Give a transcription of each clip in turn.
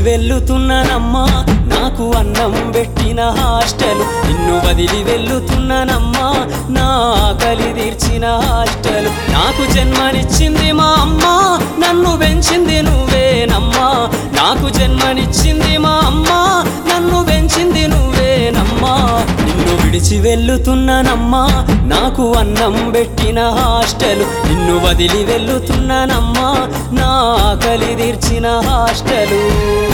వెళ్ళుతున్నానమ్మా నాకు అన్నం పెట్టిన హాస్టల్ నిన్ను వదిలి వెళ్ళుతున్నానమ్మా నా ఆకలి తీర్చిన హాస్టల్ నాకు జన్మనిచ్చింది మా అమ్మ నన్ను పెంచింది నువ్వేనమ్మా నాకు జన్మనిచ్చింది మా అమ్మ నన్ను పెంచింది నువ్వేనమ్మా నిన్ను విడిచి వెళ్ళుతున్నానమ్మా నాకు అన్నం పెట్టిన హాస్టల్ నిన్ను వదిలి వెళ్ళుతున్నానమ్మా నా ఆకలి తీర్చిన హాస్టలు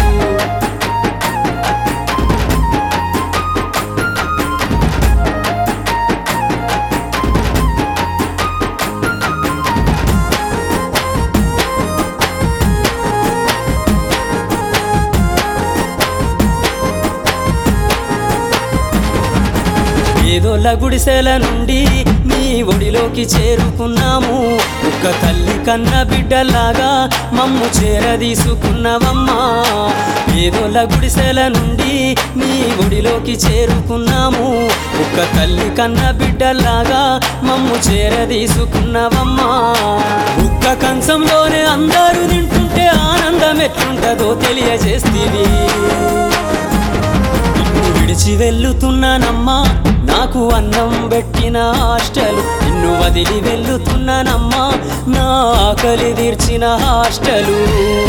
ఏదోళ్ళ గుడిసెల నుండి నీ ఒడిలోకి చేరుకున్నాము ఒక్క తల్లి కన్న బిడ్డలాగా మమ్ము చేరదీసుకున్నవమ్మా ఏదోళ్ళ గుడిసెల నుండి నీ ఒడిలోకి చేరుకున్నాము ఒక్క తల్లి కన్న బిడ్డలాగా మమ్ము చేరదీసుకున్నవమ్మా ఒక్క కంచంలోనే అందరూ తింటుంటే ఆనందం ఎట్లుంటదో తెలియజేస్తీవి నిన్ను విడిచి వెళ్ళుతున్నానమ్మా నాకు అన్నం పెట్టిన హాస్టల్ నిన్ను వదిలి వెళ్ళుతున్నానమ్మా నా ఆకలి తీర్చిన హాస్టలు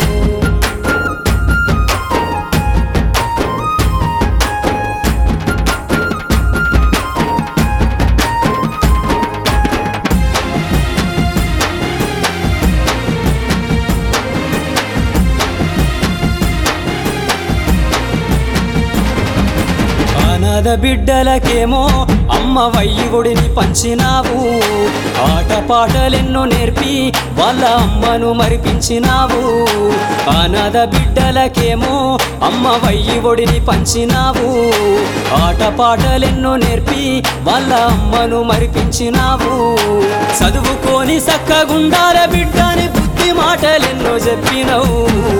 అనాథ బిడ్డలకేమో అమ్మ వయ్యుడిని పంచినావు ఆటపాటలెన్నో నేర్పి వాళ్ళ అమ్మను మరిపించినావు అనాథ బిడ్డలకేమో అమ్మ వయ్యుడిని పంచినావు ఆటపాటలెన్నో నేర్పి వాళ్ళ అమ్మను మరిపించినావు చదువుకొని సక్కగుండాల బిడ్డని బుద్ధి మాటలెన్నో చెప్పినవు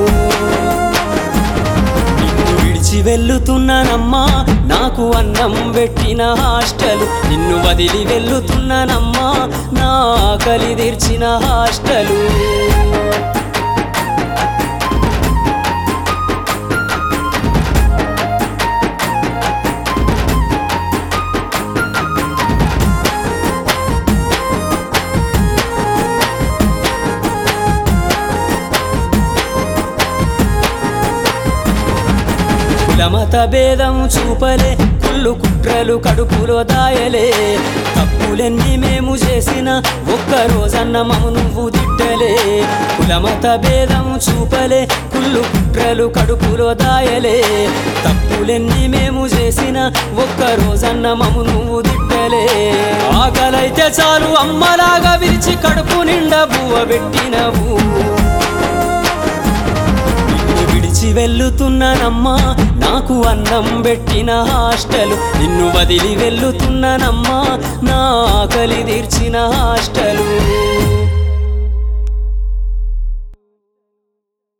నిన్ను విడిచి వెళ్ళుతున్నానమ్మా నాకు అన్నం పెట్టిన హాస్టల్ నిన్ను వదిలి వెళ్ళుతున్నానమ్మా నా ఆకలి తీర్చిన హాస్టలు కులమత భేదం చూపలే కుళ్ళు కుట్రలు కడుపులో దాయలే తప్పులెన్ని మేము చేసిన ఒక్క రోజన్న మము నువ్వు దిట్టలే కులమత భేదం చూపలే కుళ్ళు కుట్రలు కడుపులో దాయలే తప్పులెన్ని మేము చేసిన ఒక్క రోజన్న మము నువ్వు దిట్టలే ఆకలైతే చాలు అమ్మలాగా విరిచి కడుపు నిండా బువ్వ పెట్టినవు నిన్ను విడిచి వెళ్ళుతున్నానమ్మా నాకు అన్నం పెట్టిన హాస్టల్ నిన్ను వదిలి వెళ్ళుతున్నానమ్మా నా ఆకలి తీర్చిన హాస్టలు